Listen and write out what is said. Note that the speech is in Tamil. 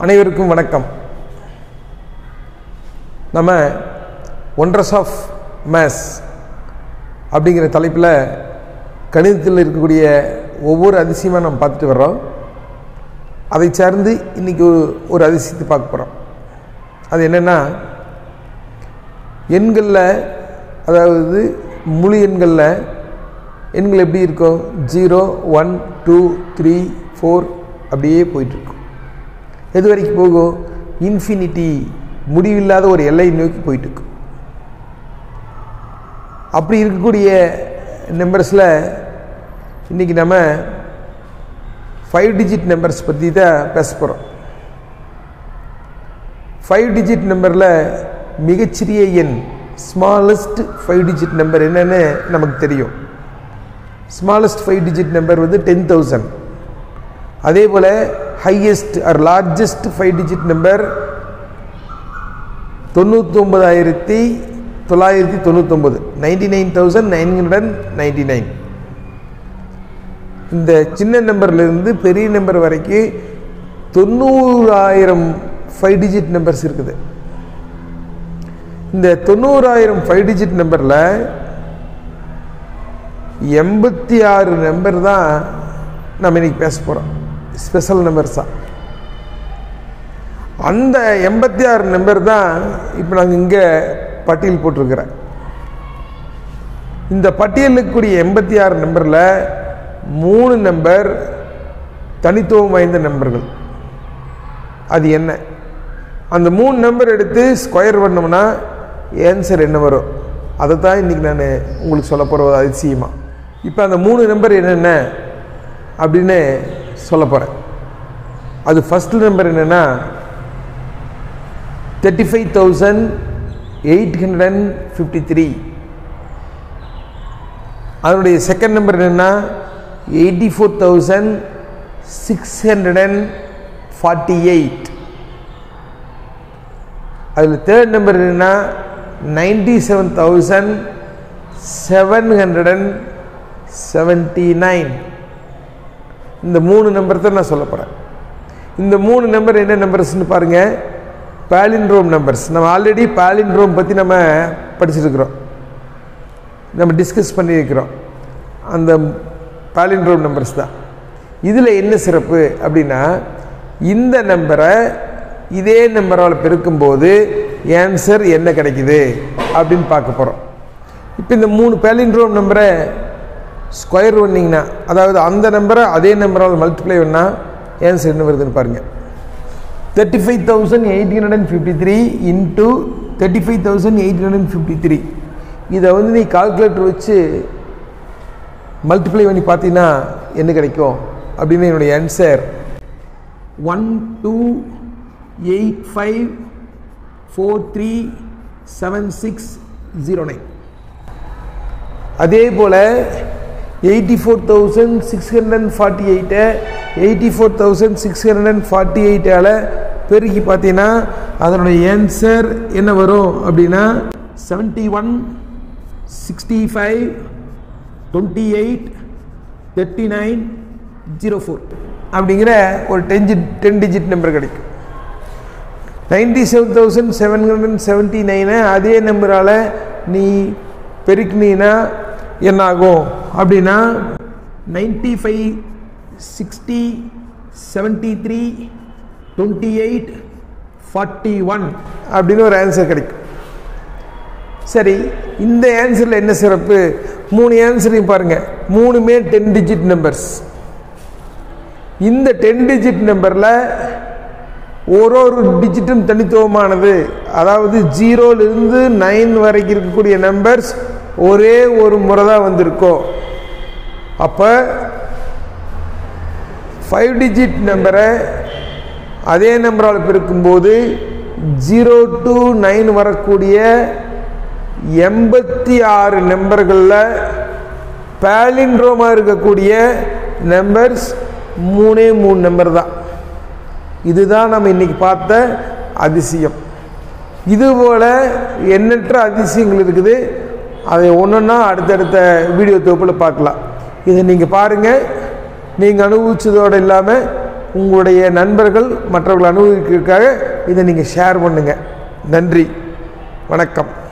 அனைவருக்கும் வணக்கம் நம்ம ஒன்றஸ் ஆஃப் மேத்ஸ் அப்படிங்கிற தலைப்பில் கணிதத்தில் இருக்கக்கூடிய ஒவ்வொரு அதிசயமாக நம்ம பார்த்துட்டு வர்றோம் அதை சார்ந்து இன்றைக்கி ஒரு அதிசயத்தை பார்க்க போகிறோம் அது என்னென்னா எண்களில் அதாவது முழு எண்களில் எண்கள் எப்படி இருக்கும் zero one two three four அப்படியே போயிட்டுருக்கும் எது வரைக்கும் போகும் இன்ஃபினிட்டி முடிவில்லாத ஒரு எல்லை நோக்கி போயிட்டுருக்கு அப்படி இருக்கக்கூடிய நம்பர்ஸில் இன்றைக்கி நம்ம ஃபைவ் டிஜிட் நம்பர்ஸ் பற்றி தான் பேச போகிறோம் ஃபைவ் டிஜிட் நம்பரில் மிகச்சிறிய எண் ஸ்மாலஸ்ட் ஃபைவ் டிஜிட் நம்பர் என்னென்னு நமக்கு தெரியும் ஸ்மாலஸ்ட் ஃபைவ் டிஜிட் நம்பர் வந்து டென் தௌசண்ட் அதே போல் highest or largest five digit number தொண்ணூத்தொம்பதாயிரத்தி தொள்ளாயிரத்தி தொண்ணூத்தொம்பது ninety nine thousand nine hundred ninety nine இந்த சின்ன நம்பர்லேருந்து பெரிய நம்பர் வரைக்கும் தொண்ணூறாயிரம் ஃபைவ் டிஜிட் நம்பர்ஸ் இருக்குது இந்த தொண்ணூறாயிரம் ஃபைவ் டிஜிட் நம்பரில் எண்பத்தி ஆறு நம்பர் தான் நம்ம இன்னைக்கு பேச போகிறோம் ஸ்பெஷல் நம்பர்ஸாக அந்த எண்பத்தி ஆறு நம்பர் தான் இப்போ நாங்கள் இங்கே பட்டியல் போட்டிருக்கிறேன் இந்த பட்டியலுக்கு கூடிய எண்பத்தி ஆறு நம்பரில் மூணு நம்பர் தனித்துவம் வாய்ந்த நம்பர்கள் அது என்ன அந்த மூணு நம்பர் எடுத்து ஸ்கொயர் பண்ணோம்னா ஆன்சர் என்ன வரும் அதை தான் இன்றைக்கி நான் உங்களுக்கு சொல்ல போகிற ஒரு அதிசயமாக இப்போ அந்த மூணு நம்பர் என்னென்ன அப்படின்னு சொல்ல போகிறேன் அது ஃபஸ்ட் நம்பர் என்னென்னா thirty five thousand eight hundred and fifty three அதனுடைய செகண்ட் நம்பர் என்னென்னா eighty four thousand six hundred and forty eight அதில் தேர்ட் நம்பர் என்னென்னா ninety seven thousand seven hundred and seventy nine இந்த மூணு நம்பர் தான் நான் சொல்ல போகிறேன் இந்த மூணு நம்பர் என்ன நம்பர்ஸ்னு பாருங்கள் பேலின்ட்ரோம் நம்பர்ஸ் நம்ம ஆல்ரெடி பேலின்ட்ரோம் பற்றி நம்ம படிச்சிருக்கிறோம் நம்ம டிஸ்கஸ் பண்ணியிருக்கிறோம் அந்த பேலின்ட்ரோம் நம்பர்ஸ் தான் இதில் என்ன சிறப்பு அப்படின்னா இந்த நம்பரை இதே நம்பரால் பெருக்கும்போது ஆன்சர் என்ன கிடைக்குது அப்படின்னு பார்க்க போகிறோம் இப்போ இந்த மூணு பேலின்ட்ரோம் நம்பரை ஸ்கொயர் பண்ணிங்கன்னா அதாவது அந்த நம்பரை அதே நம்பரால் மல்டிப்ளை பண்ணால் ஆன்சர் என்ன வருதுன்னு பாருங்கள் thirty five thousand eight hundred and fifty three into thirty five thousand eight hundred and fifty three இதை வந்து நீ கால்குலேட்டர் வச்சு மல்டிப்ளை பண்ணி பார்த்தீங்கன்னா என்ன கிடைக்கும் அப்படின்னு என்னுடைய answer one two eight five four three seven six zero nine அதே போல் eighty four thousand six hundred and forty எயிட்டை eighty four thousand six hundred and forty எயிட்டால் பெருக்கி பார்த்தீங்கன்னா அதனுடைய ஆன்சர் என்ன வரும் அப்படின்னா seventy one sixty five twenty eight thirty nine zero four அப்படிங்கிற ஒரு டென் டென் டிஜிட் நம்பர் கிடைக்கும் ninety seven thousand seven hundred seventy நைனை அதே நம்பரால் நீ பெருக்கினீன்னா என்ன ஆகும் அப்படின்னா ninety five sixty seventy three twenty eight forty one அப்படின்னு ஒரு ஆன்சர் கிடைக்கும் சரி இந்த ஆன்சரில் என்ன சிறப்பு மூணு ஆன்சரையும் பாருங்கள் மூணுமே டென் டிஜிட் நம்பர்ஸ் இந்த டென் டிஜிட் நம்பரில் ஒரு ஒரு டிஜிட்டும் தனித்துவமானது அதாவது ஜீரோலிருந்து நைன் வரைக்கும் இருக்கக்கூடிய நம்பர்ஸ் ஒரே ஒரு முறை தான் வந்திருக்கும் அப்போ ஃபைவ் டிஜிட் நம்பரை அதே நம்பரால் பெருக்கும்போது ஜீரோ டு நைன் வரக்கூடிய எண்பத்தி ஆறு நம்பர்களில் பேலின்ட்ரோமாக இருக்கக்கூடிய நம்பர்ஸ் மூணே மூணு நம்பர் தான் இதுதான் நம்ம இன்னைக்கு பார்த்த அதிசயம் இதுபோல் எண்ணற்ற அதிசயங்கள் இருக்குது அதை ஒன்றுன்னா அடுத்தடுத்த வீடியோ தொகுப்பில் பார்க்கலாம் இதை நீங்கள் பாருங்கள் நீங்கள் அனுபவிச்சதோடு இல்லாமல் உங்களுடைய நண்பர்கள் மற்றவர்கள் அனுபவிக்கிறதுக்காக இதை நீங்கள் ஷேர் பண்ணுங்கள் நன்றி வணக்கம்